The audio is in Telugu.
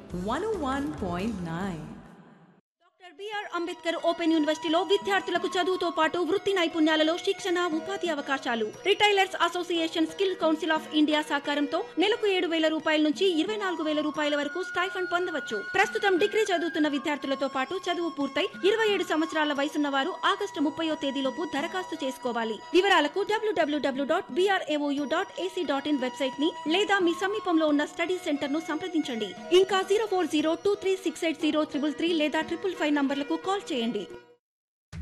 101.9. డాక్టర్ బిఆర్ అంబేద్కర్ ఓపెన్ యూనివర్సిటీలో విద్యార్థులకు చదువుతో పాటు వృత్తి నైపుణ్యాలలో శిక్షణ ఉపాధి అవకాశాలు retailers association skill council of India సహకారంతో నెలకు ఏడు వేల రూపాయల నుంచి ఇరవై నాలుగు వేల రూపాయల వరకు స్టైఫండ్ పొందవచ్చు ప్రస్తుతం డిగ్రీ చదువుతున్న విద్యార్థులతో పాటు చదువు పూర్తయి ఇరవై ఏడు సంవత్సరాల వయసున్న వారు ఆగస్టు ముప్పయో తేదీలోపు దరఖాస్తు చేసుకోవాలి వివరాలకు W W W dot BRAOU dot AC dot in website ని లేదా మీ సమీపంలో ఉన్న స్టడీ సెంటర్ ను సంప్రదించండి ఇంకా zero four zero two three six eight zero triple three లేదా ట్రిపుల్ ఫైవ్ నంబర్లకు కాల్ చేయండి